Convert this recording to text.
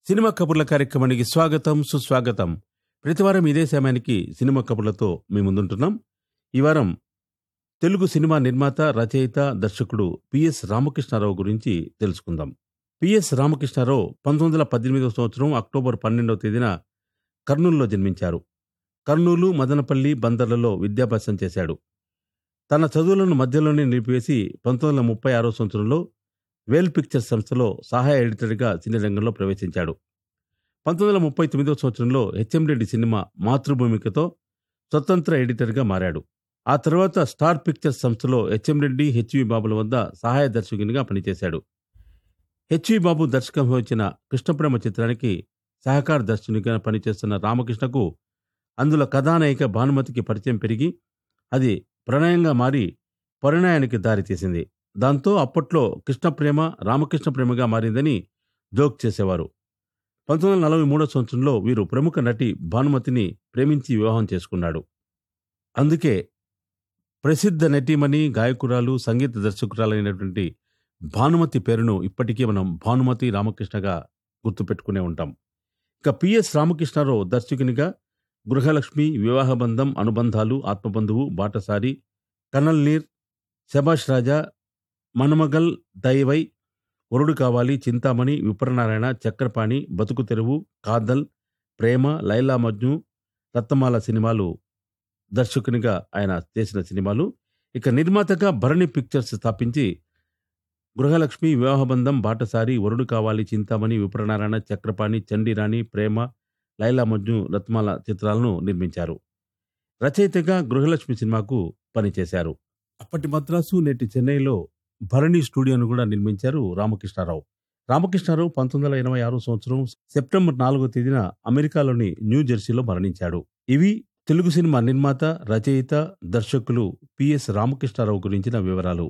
cinema కబుర్ల కార్యక్రమానికి స్వాగతం సుస్వాగతం ప్రతివారం ఇదే సమయానికి సినిమా కబుర్లతో మీ ముందుంటున్నాం ఈ వారం తెలుగు సినిమా నిర్మాత రచయిత దర్శకుడు పిఎస్ రామకృష్ణారావు గురించి తెలుసుకుందాం పిఎస్ రామకృష్ణారావు పంతొమ్మిది వందల పద్దెనిమిదవ సంవత్సరం అక్టోబర్ పన్నెండవ తేదీన కర్నూలులో జన్మించారు కర్నూలు మదనపల్లి బందర్లలో విద్యాభ్యాసం చేశాడు తన చదువులను మధ్యలోనే నిలిపివేసి పంతొమ్మిది వందల ముప్పై ఆరో సంవత్సరంలో వేల్ పిక్చర్స్ సంస్థలో సహాయ ఎడిటర్గా సినీ రంగంలో ప్రవేశించాడు పంతొమ్మిది వందల ముప్పై తొమ్మిదో సంవత్సరంలో హెచ్ఎం రెడ్డి సినిమా మాతృభూమికతో స్వతంత్ర ఎడిటర్గా మారాడు ఆ తర్వాత స్టార్ పిక్చర్స్ సంస్థలో హెచ్ఎం రెడ్డి హెచ్వి బాబుల వద్ద సహాయ దర్శకునిగా పనిచేశాడు హెచ్వి బాబు దర్శకం వహించిన కృష్ణప్రేమ చిత్రానికి సహకార దర్శకునిగా పనిచేస్తున్న రామకృష్ణకు అందులో కథానాయిక భానుమతికి పరిచయం పెరిగి అది ప్రణయంగా మారి పరిణయానికి దారితీసింది దాంతో అప్పట్లో కృష్ణ ప్రేమ రామకృష్ణ ప్రేమగా మారిందని జోక్ చేసేవారు పంతొమ్మిది వందల నలభై మూడో సంవత్సరంలో వీరు ప్రముఖ నటి భానుమతిని ప్రేమించి వివాహం చేసుకున్నాడు అందుకే ప్రసిద్ధ నటీమణి గాయకురాలు సంగీత దర్శకురాలైనటువంటి భానుమతి పేరును ఇప్పటికీ మనం భానుమతి రామకృష్ణగా గుర్తుపెట్టుకునే ఉంటాం ఇక పిఎస్ రామకృష్ణారావు దర్శకునిగా గృహలక్ష్మి వివాహబంధం అనుబంధాలు ఆత్మబంధువు బాటసారి కనల్ నీర్ శభాష్ రాజా మనమగల్ దైవై వరుడు కావాలి చింతామణి విప్రనారాయణ చక్రపాణి బతుకు తెరువు కాదల్ ప్రేమ లైలా మజ్ను రత్నమాల సినిమాలు దర్శకునిగా ఆయన చేసిన సినిమాలు ఇక నిర్మాతగా భరణి పిక్చర్స్ స్థాపించి గృహలక్ష్మి వివాహబంధం బాటసారి వరుడు కావాలి చింతామణి విప్రనారాయణ చక్రపాణి చండీరాణి ప్రేమ లైలా మజ్ను రత్మాల చిత్రాలను నిర్మించారు రచయితగా గృహలక్ష్మి సినిమాకు పనిచేశారు అప్పటి మద్రాసు నేటి చెన్నైలో భరణి స్టూడియోను కూడా నిర్మించారు రామకృష్ణారావు రామకృష్ణారావు పంతొమ్మిది వందల ఎనభై ఆరో సంవత్సరం సెప్టెంబర్ నాలుగో తేదీన అమెరికాలోని న్యూ జెర్సీలో మరణించాడు ఇవి తెలుగు సినిమా నిర్మాత రచయిత దర్శకులు పిఎస్ రామకృష్ణారావు గురించిన వివరాలు